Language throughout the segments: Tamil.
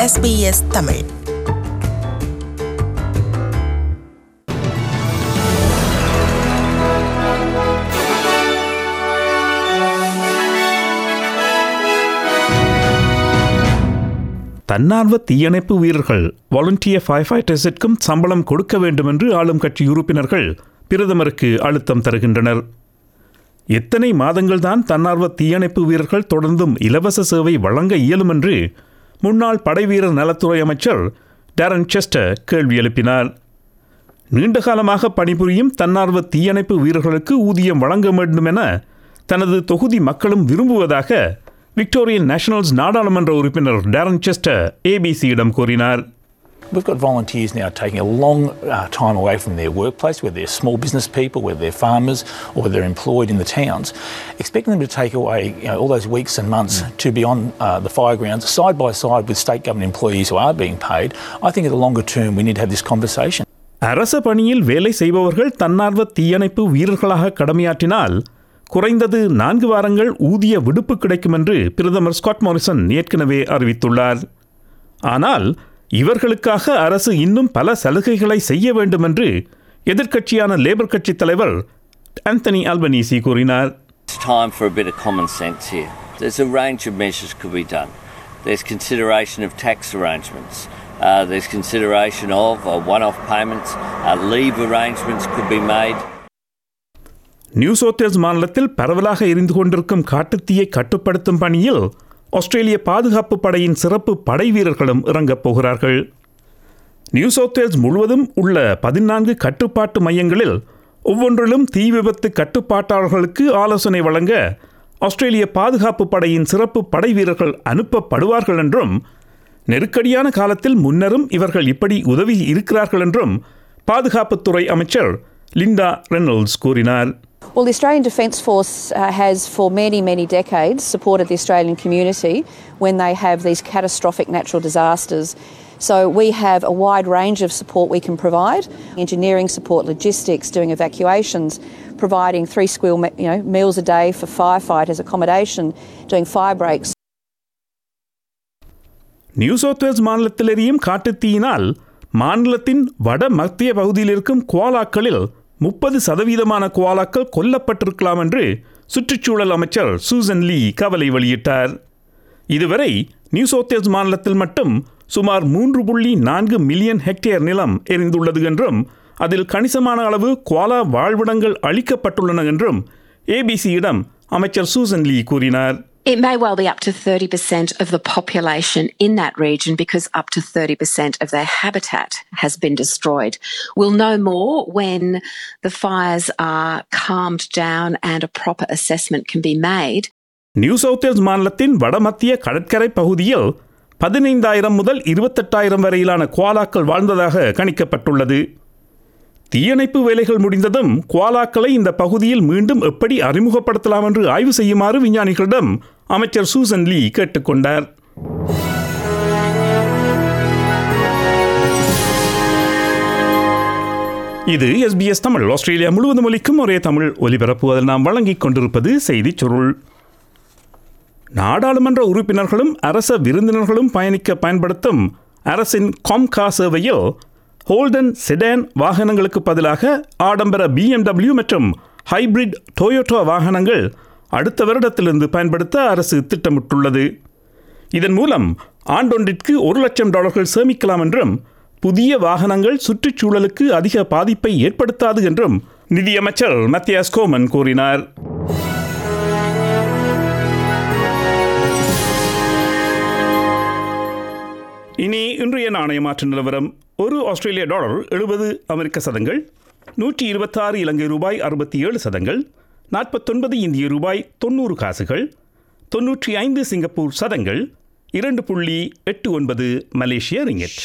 SBS தமிழ் தன்னார்வ தீயணைப்பு வீரர்கள் வாலண்டியர் ஃபயர் ஃபைட்டர்ஸிற்கும் சம்பளம் கொடுக்க வேண்டும் என்று ஆளும் கட்சி உறுப்பினர்கள் பிரதமருக்கு அழுத்தம் தருகின்றனர் எத்தனை மாதங்கள்தான் தன்னார்வ தீயணைப்பு வீரர்கள் தொடர்ந்தும் இலவச சேவை வழங்க இயலும் என்று முன்னாள் படைவீரர் நலத்துறை அமைச்சர் டேரன் செஸ்டர் கேள்வி எழுப்பினார் நீண்ட காலமாக பணிபுரியும் தன்னார்வ தீயணைப்பு வீரர்களுக்கு ஊதியம் வழங்க வேண்டும் என தனது தொகுதி மக்களும் விரும்புவதாக விக்டோரியன் நேஷனல்ஸ் நாடாளுமன்ற உறுப்பினர் டேரன் செஸ்டர் ஏபிசியிடம் கூறினார் We've got volunteers now taking a long uh, time away from their workplace, whether they're small business people, whether they're farmers, or whether they're employed in the towns, expecting them to take away you know, all those weeks and months to be on uh, the fire grounds side by side with state government employees who are being paid. I think in the longer term we need to have this conversation. அரச பணியில் வேலை செய்பவர்கள் தன்னார்வ தீயணைப்பு வீரர்களாக கடமையாற்றினால் குறைந்தது நான்கு வாரங்கள் ஊதிய விடுப்பு கிடைக்கும் என்று பிரதமர் ஸ்காட் மாரிசன் ஏற்கனவே அறிவித்துள்ளார் ஆனால் இவர்களுக்காக அரசு இன்னும் பல சலுகைகளை செய்ய வேண்டும் என்று எதிர்க்கட்சியான லேபர் கட்சி தலைவர் ஆந்தனி அல்பனீசி கூறினார் It's time for a bit of common sense here. There's a range of measures could be done. There's consideration of tax arrangements. Uh, there's consideration of uh, one-off payments. Uh, leave arrangements could be made. New South Wales மாநிலத்தில் பரவலாக எரிந்து கொண்டிருக்கும் காட்டுத்தீயை கட்டுப்படுத்தும் பணியில் ஆஸ்திரேலிய பாதுகாப்பு படையின் சிறப்பு படை வீரர்களும் இறங்கப் போகிறார்கள் நியூ சவுத் வேல்ஸ் முழுவதும் உள்ள பதினான்கு கட்டுப்பாட்டு மையங்களில் ஒவ்வொன்றிலும் தீ விபத்து கட்டுப்பாட்டாளர்களுக்கு ஆலோசனை வழங்க ஆஸ்திரேலிய பாதுகாப்பு படையின் சிறப்பு படை வீரர்கள் அனுப்பப்படுவார்கள் என்றும் நெருக்கடியான காலத்தில் முன்னரும் இவர்கள் இப்படி உதவி இருக்கிறார்கள் என்றும் பாதுகாப்புத்துறை அமைச்சர் லிண்டா ரெனோல்ட்ஸ் கூறினார் Well, the Australian Defence Force uh, has for many, many decades supported the Australian community when they have these catastrophic natural disasters. So we have a wide range of support we can provide: engineering support, logistics, doing evacuations, providing three squeal me- you know, meals a day for firefighters, accommodation, doing fire breaks. New South Wales மாநிலத்தில் எரியும் காட்டுத்தீயினால் மாநிலத்தின் வட மத்திய பகுதியில் இருக்கும் குவாலாக்களில் முப்பது சதவீதமான குவாலாக்கள் கொல்லப்பட்டிருக்கலாம் என்று சுற்றுச்சூழல் அமைச்சர் சூசன் லீ கவலை வெளியிட்டார் இதுவரை நியூ சவுத் வேல்ஸ் மாநிலத்தில் மட்டும் சுமார் மூன்று புள்ளி நான்கு மில்லியன் ஹெக்டேர் நிலம் எரிந்துள்ளது என்றும் அதில் கணிசமான அளவு குவாலா வாழ்விடங்கள் அளிக்கப்பட்டுள்ளன என்றும் ஏபிசியிடம் அமைச்சர் சூசன் லீ கூறினார் It may well be up to 30% of the population in that region because up to 30% of their habitat has been destroyed. We'll know more when the fires are calmed down and a proper assessment can be made. New South Wales மாநிலத்தின் வடமத்திய கடற்கரை பகுதியில் பதினைந்தாயிரம் முதல் இருபத்தெட்டாயிரம் வரையிலான குவாலாக்கள் வாழ்ந்ததாக கணிக்கப்பட்டுள்ளது தீயணைப்பு வேலைகள் முடிந்ததும் குவாலாக்களை இந்த பகுதியில் மீண்டும் எப்படி அறிமுகப்படுத்தலாம் என்று ஆய்வு செய்யுமாறு விஞ்ஞானிகளிடம் அமைச்சர் சூசன் லீ கேட்டுக்கொண்டார் இது எஸ்பிஎஸ் தமிழ் ஆஸ்திரேலியா முழுவதும் ஒலிக்கும் ஒரே தமிழ் ஒலிபரப்பு அதில் நாம் வழங்கிக் கொண்டிருப்பது செய்திச் சுருள் நாடாளுமன்ற உறுப்பினர்களும் அரச விருந்தினர்களும் பயணிக்க பயன்படுத்தும் அரசின் காம்கா சேவையில் ஹோல்டன் செடான் வாகனங்களுக்கு பதிலாக ஆடம்பர பிஎம்டபிள்யூ மற்றும் ஹைபிரிட் டொயோட்டோ வாகனங்கள் அடுத்த வருடத்திலிருந்து பயன்படுத்த அரசு திட்டமிட்டுள்ளது இதன் மூலம் ஆண்டொன்றிற்கு ஒரு லட்சம் டாலர்கள் சேமிக்கலாம் என்றும் புதிய வாகனங்கள் சுற்றுச்சூழலுக்கு அதிக பாதிப்பை ஏற்படுத்தாது என்றும் நிதியமைச்சர் மத்தியாஸ் கோமன் கூறினார் இனி இன்றைய நாணய மாற்று நிலவரம் ஒரு ஆஸ்திரேலிய டாலர் எழுபது அமெரிக்க சதங்கள் நூற்றி இருபத்தாறு இலங்கை ரூபாய் அறுபத்தி ஏழு சதங்கள் நாற்பத்தொன்பது இந்திய ரூபாய் தொண்ணூறு காசுகள் தொன்னூற்றி ஐந்து சிங்கப்பூர் சதங்கள் இரண்டு புள்ளி எட்டு ஒன்பது மலேசிய ரிங்கெட்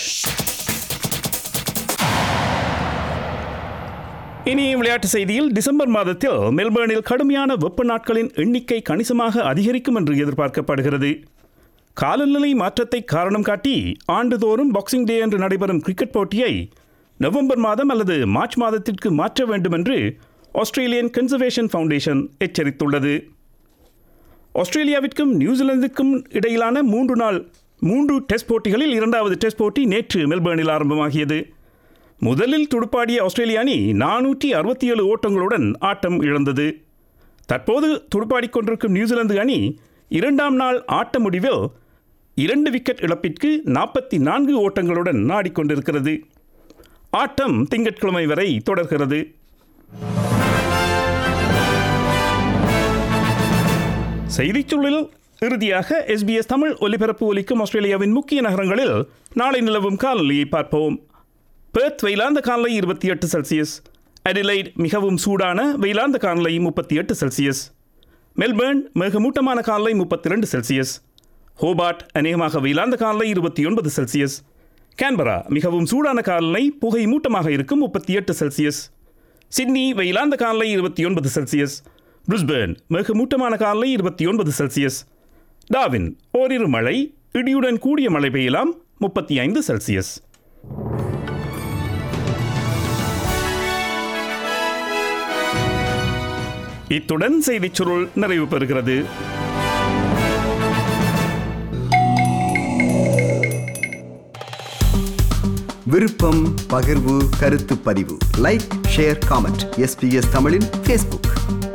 இனி விளையாட்டு செய்தியில் டிசம்பர் மாதத்தில் மெல்பர்னில் கடுமையான வெப்ப நாட்களின் எண்ணிக்கை கணிசமாக அதிகரிக்கும் என்று எதிர்பார்க்கப்படுகிறது காலநிலை மாற்றத்தை காரணம் காட்டி ஆண்டுதோறும் பாக்ஸிங் டே என்று நடைபெறும் கிரிக்கெட் போட்டியை நவம்பர் மாதம் அல்லது மார்ச் மாதத்திற்கு மாற்ற வேண்டும் என்று ஆஸ்திரேலியன் கன்சர்வேஷன் ஃபவுண்டேஷன் எச்சரித்துள்ளது ஆஸ்திரேலியாவிற்கும் நியூசிலாந்துக்கும் இடையிலான மூன்று நாள் மூன்று டெஸ்ட் போட்டிகளில் இரண்டாவது டெஸ்ட் போட்டி நேற்று மெல்பர்னில் ஆரம்பமாகியது முதலில் துடுப்பாடிய ஆஸ்திரேலிய அணி நானூற்றி அறுபத்தி ஏழு ஓட்டங்களுடன் ஆட்டம் இழந்தது தற்போது துடுப்பாடிக் கொண்டிருக்கும் நியூசிலாந்து அணி இரண்டாம் நாள் ஆட்ட முடிவில் இரண்டு விக்கெட் இழப்பிற்கு நாற்பத்தி நான்கு ஓட்டங்களுடன் நாடிக்கொண்டிருக்கிறது ஆட்டம் திங்கட்கிழமை வரை தொடர்கிறது செய்திச் சுருளில் இறுதியாக எஸ்பிஎஸ் தமிழ் ஒலிபரப்பு ஒலிக்கும் ஆஸ்திரேலியாவின் முக்கிய நகரங்களில் நாளை நிலவும் காலநிலையை பார்ப்போம் பெர்த் வெயிலாந்த காலநிலை இருபத்தி எட்டு செல்சியஸ் அடிலைட் மிகவும் சூடான வெயிலாந்த காலநிலை முப்பத்தி எட்டு செல்சியஸ் மெல்பர்ன் மேகமூட்டமான காலநிலை முப்பத்தி ரெண்டு செல்சியஸ் ஹோபார்ட் அநேகமாக வெயிலாந்த காலநிலை இருபத்தி ஒன்பது செல்சியஸ் கேன்பரா மிகவும் சூடான காலநிலை புகை மூட்டமாக இருக்கும் முப்பத்தி எட்டு செல்சியஸ் சிட்னி வெயிலாந்த காலநிலை இருபத்தி ஒன்பது செல்சியஸ் பிரிஸ்பேர்ன் மேகமூட்டமான காலநிலை இருபத்தி ஒன்பது செல்சியஸ் டாவின் ஓரிரு மழை இடியுடன் கூடிய மழை பெய்யலாம் முப்பத்தி ஐந்து செல்சியஸ் இத்துடன் செய்திச் சுருள் நிறைவு பெறுகிறது விருப்பம் பகிர்வு கருத்து பதிவு லைக் ஷேர் காமெண்ட் எஸ்பிஎஸ் தமிழின் ஃபேஸ்புக்